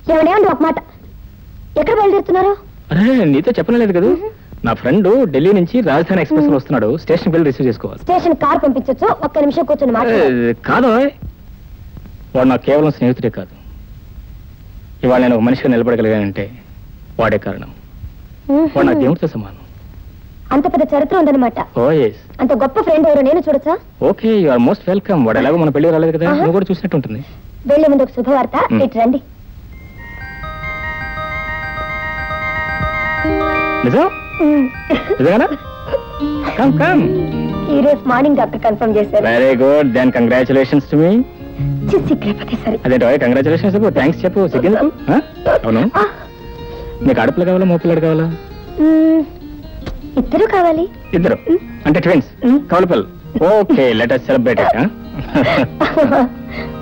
ఏమండి ఏమండి ఒక మాట ఎక్కడ బయలుదేరుతున్నారు అరే నీతో చెప్పలేదు కదా నా ఫ్రెండ్ ఢిల్లీ నుంచి రాజధాని ఎక్స్ప్రెస్ లో వస్తున్నాడు స్టేషన్ వెళ్ళి రిసీవ్ చేసుకోవాలి స్టేషన్ కార్ పంపించొచ్చు ఒక్క నిమిషం కూర్చొని ఏ, మాట్లాడాలి కాదు వాడు నాకు కేవలం స్నేహితుడే కాదు ఇవాళ నేను ఒక మనిషిగా నిలబడగలిగానంటే వాడే కారణం వాడు నా దేవుడితో సమానం అంత పెద్ద చరిత్ర ఉందన్నమాట ఓ ఎస్ అంత గొప్ప ఫ్రెండ్ ఎవరు నేను చూడొచ్చా okay you are most welcome వాడు ఎలాగో మన పెళ్లి రాలేదు కదా ఆహా. నువ్వు కూడా చూసినట్టు ఉంటుంది వెళ్లే ముందు ఒక శుభవార్త మ్. ఇటు రండి నిజం నిజంగానా కమ్ కమ్ ఈ రోజు మార్నింగ్ డాక్టర్ కన్ఫర్మ్ చేశారు very good then congratulations to me సిగ్గిపోతే సరే అదేంటో కంగ్రాచులేషన్స్ చెప్పు థ్యాంక్స్ చెప్పు సిగ్గెందుకు ఆ? అవును ఆ, నీకు ఆడపిల్ల కావాలా మో పిల్లడు కావాలా మ్, ఇద్దరు కావాలి ఇద్దరు అంటే ట్విన్స్ మ్. కవల పిల్లలు ఓకే లెట్ అస్ సెలబ్రేట్